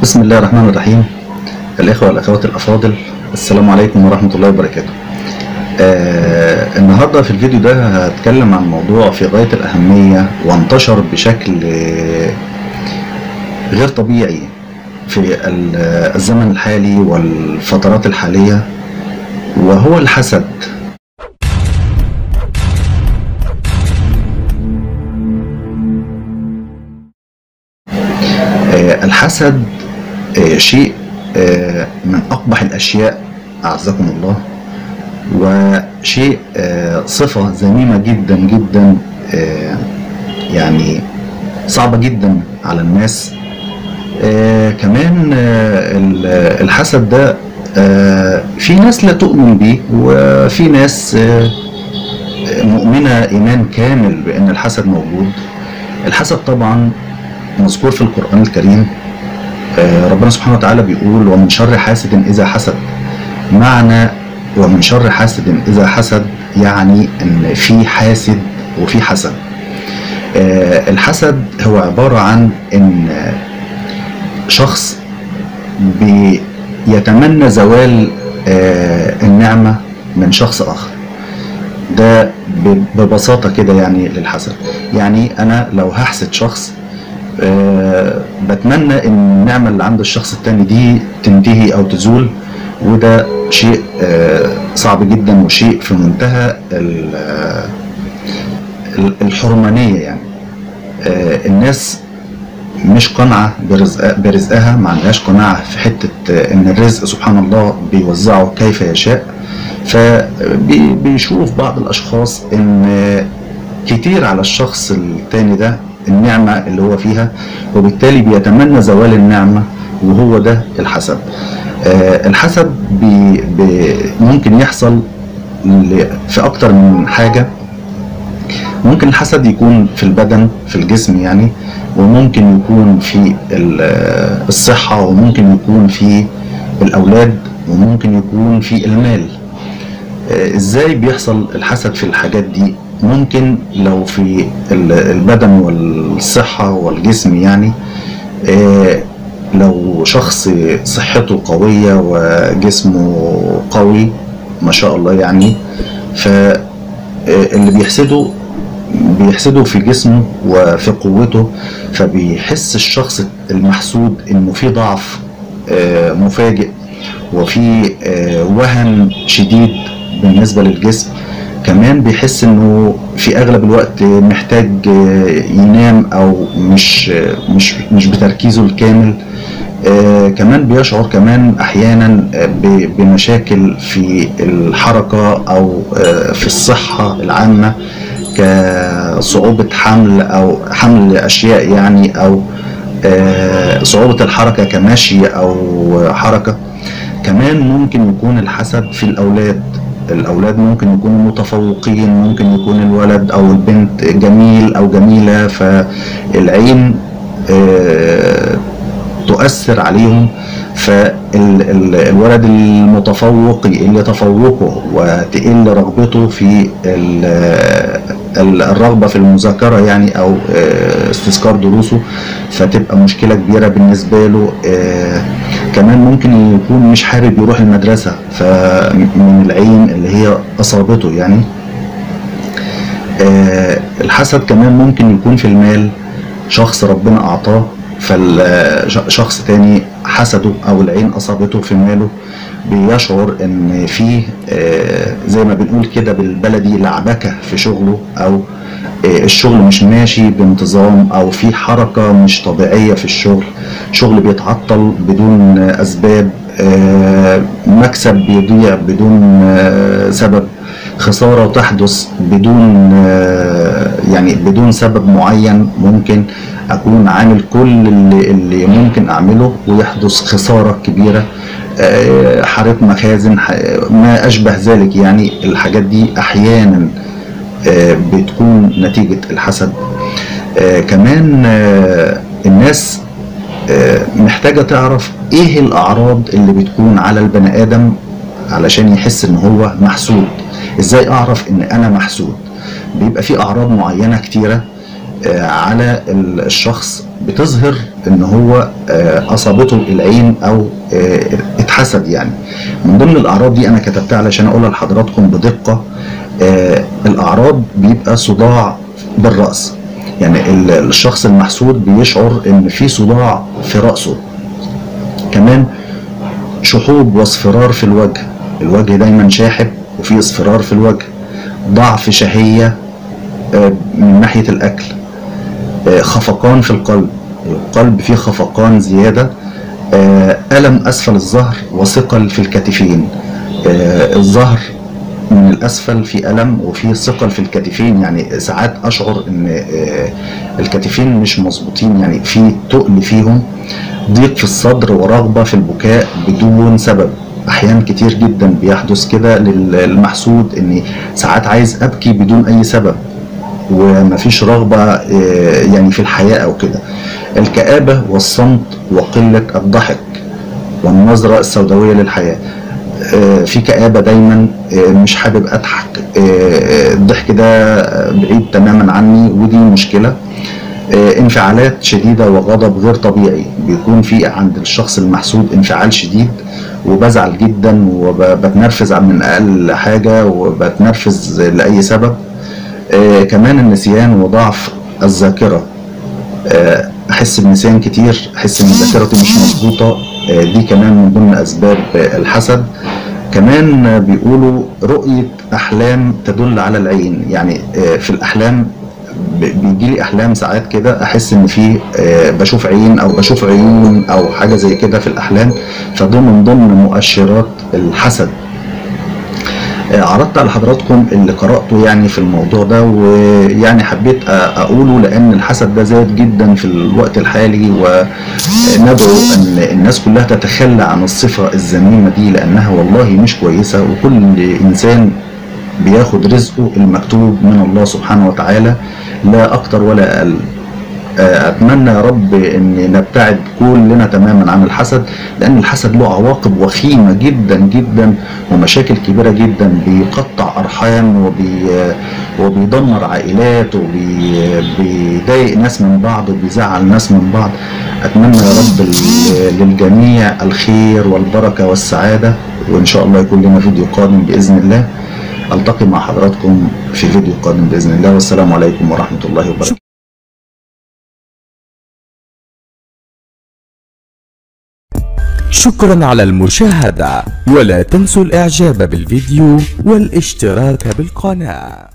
بسم الله الرحمن الرحيم الإخوة والأخوات الأفاضل السلام عليكم ورحمة الله وبركاته آه النهاردة في الفيديو ده هتكلم عن موضوع في غاية الأهمية وانتشر بشكل آه، غير طبيعي في ال- الزمن الحالي والفترات الحالية وهو الحسد آه، الحسد آه، شيء آه، من أقبح الأشياء أعزكم الله وشيء آه، صفة ذميمة جدا جدا آه، يعني صعبة جدا على الناس آه، كمان آه، ال- الحسد ده آه، في ناس لا تؤمن به وفي ناس آه، مؤمنة إيمان كامل بأن الحسد موجود الحسد طبعا مذكور في القرآن الكريم آه، ربنا سبحانه وتعالى بيقول ومن شر حاسد إذا حسد معنى ومن شر حاسد إذا حسد يعني إن في حاسد وفي حسد آه، الحسد هو عبارة عن إن شخص بيتمنى زوال آه، النعمة من شخص آخر ده ب- ببساطة كده يعني للحسد يعني أنا لو هحسد شخص آه، بتمنى ان النعمه اللي عند الشخص التاني دي تنتهي او تزول وده شيء آه، صعب جدا وشيء في منتهى ال- آه، ال- الحرمانيه يعني آه، الناس مش قانعه برزق برزقها ما عندهاش قناعه في حته آه، ان الرزق سبحان الله بيوزعه كيف يشاء فبيشوف بعض الاشخاص ان آه، كتير على الشخص التاني ده النعمة اللي هو فيها وبالتالي بيتمنى زوال النعمة وهو ده الحسد آه، الحسد بي بي ممكن يحصل ل- في أكتر من حاجة ممكن الحسد يكون في البدن في الجسم يعني وممكن يكون في ال- آه، الصحة وممكن يكون في الأولاد وممكن يكون في المال آه، ازاي بيحصل الحسد في الحاجات دي ممكن لو في ال- البدن والصحة والجسم يعني آه، لو شخص صحته قوية وجسمه قوي ما شاء الله يعني فاللي بيحسده بيحسده في جسمه وفي قوته فبيحس الشخص المحسود انه في ضعف آه، مفاجئ وفي آه، وهن شديد بالنسبه للجسم كمان بيحس انه في اغلب الوقت محتاج آه، ينام او مش آه، مش مش بتركيزه الكامل آه، كمان بيشعر كمان احيانا آه، ب- بمشاكل في الحركه او آه، في الصحه العامه كصعوبه حمل او حمل اشياء يعني او آه، صعوبه الحركه كمشي او حركه كمان ممكن يكون الحسد في الاولاد الاولاد ممكن يكونوا متفوقين ممكن يكون الولد او البنت جميل او جميله فالعين آه، تؤثر عليهم فالولد المتفوق يقل تفوقه وتقل رغبته في ال- ال- الرغبة في المذاكرة يعني أو آه، استذكار دروسه فتبقى مشكلة كبيرة بالنسبة له آه، كمان ممكن يكون مش حابب يروح المدرسة فمن العين اللي هي أصابته يعني آه، الحسد كمان ممكن يكون في المال شخص ربنا أعطاه فالشخص تاني حسده أو العين أصابته في ماله بيشعر إن فيه آه، زي ما بنقول كده بالبلدي لعبكة في شغله أو آه، الشغل مش ماشي بانتظام أو في حركة مش طبيعية في الشغل شغل بيتعطل بدون آه، أسباب آه، مكسب بيضيع بدون آه، سبب خسارة تحدث بدون آه، يعني بدون سبب معين ممكن أكون عامل كل اللي, اللي ممكن أعمله ويحدث خسارة كبيرة آه، حريق مخازن ح- ما أشبه ذلك يعني الحاجات دي أحيانا آه، بتكون نتيجة الحسد آه، كمان آه، الناس آه، محتاجة تعرف ايه الأعراض اللي بتكون على البني آدم علشان يحس ان هو محسود ازاي اعرف ان انا محسود بيبقى في اعراض معينة كتيرة آه، على ال- الشخص بتظهر ان هو آه، اصابته العين او آه، اتحسد يعني من ضمن الاعراض دي انا كتبتها علشان اقولها لحضراتكم بدقه آه، الاعراض بيبقى صداع بالراس يعني ال- الشخص المحسود بيشعر ان في صداع في راسه كمان شحوب واصفرار في الوجه الوجه دايما شاحب وفي اصفرار في الوجه ضعف شهية آه، من ناحية الأكل آه، خفقان في القلب القلب فيه خفقان زيادة آه، ألم أسفل الظهر وثقل في الكتفين آه، الظهر من الأسفل في ألم وفي ثقل في الكتفين يعني ساعات أشعر إن آه، الكتفين مش مظبوطين يعني في تقل فيهم ضيق في الصدر ورغبة في البكاء بدون سبب أحيان كتير جدا بيحدث كده للمحسود إني ساعات عايز أبكي بدون أي سبب ومفيش رغبة آه، يعني في الحياة أو كده الكآبة والصمت وقلة الضحك والنظرة السوداوية للحياة آه، في كآبة دايما آه، مش حابب أضحك آه، آه، الضحك ده بعيد تماما عني ودي مشكلة آه، انفعالات شديدة وغضب غير طبيعي بيكون في عند الشخص المحسود انفعال شديد وبزعل جدا وبتنرفز من أقل حاجة وبتنرفز لأي سبب آه، كمان النسيان وضعف الذاكرة آه، أحس بنسيان كتير أحس إن ذاكرتي مش مظبوطة آه، دي كمان من ضمن أسباب آه، الحسد كمان آه، بيقولوا رؤية أحلام تدل على العين يعني آه، في الأحلام بيجي لي احلام ساعات كده احس ان في آه، بشوف عين او بشوف عيون او حاجه زي كده في الاحلام فده من ضمن مؤشرات الحسد آه، عرضت على حضراتكم اللي قرأته يعني في الموضوع ده ويعني حبيت أ- أقوله لأن الحسد ده زاد جدا في الوقت الحالي وندعو أن الناس كلها تتخلى عن الصفة الذميمة دي لأنها والله مش كويسة وكل إنسان بياخد رزقه المكتوب من الله سبحانه وتعالى لا أكتر ولا أقل اتمنى يا رب ان نبتعد كلنا تماما عن الحسد لان الحسد له عواقب وخيمه جدا جدا ومشاكل كبيره جدا بيقطع ارحام وبي وبيدمر عائلات وبيضايق ناس من بعض وبيزعل ناس من بعض اتمنى يا رب ل- للجميع الخير والبركه والسعاده وان شاء الله يكون لنا فيديو قادم باذن الله التقي مع حضراتكم في فيديو قادم باذن الله والسلام عليكم ورحمه الله وبركاته شكرا على المشاهدة ولا تنسوا الاعجاب بالفيديو والاشتراك بالقناة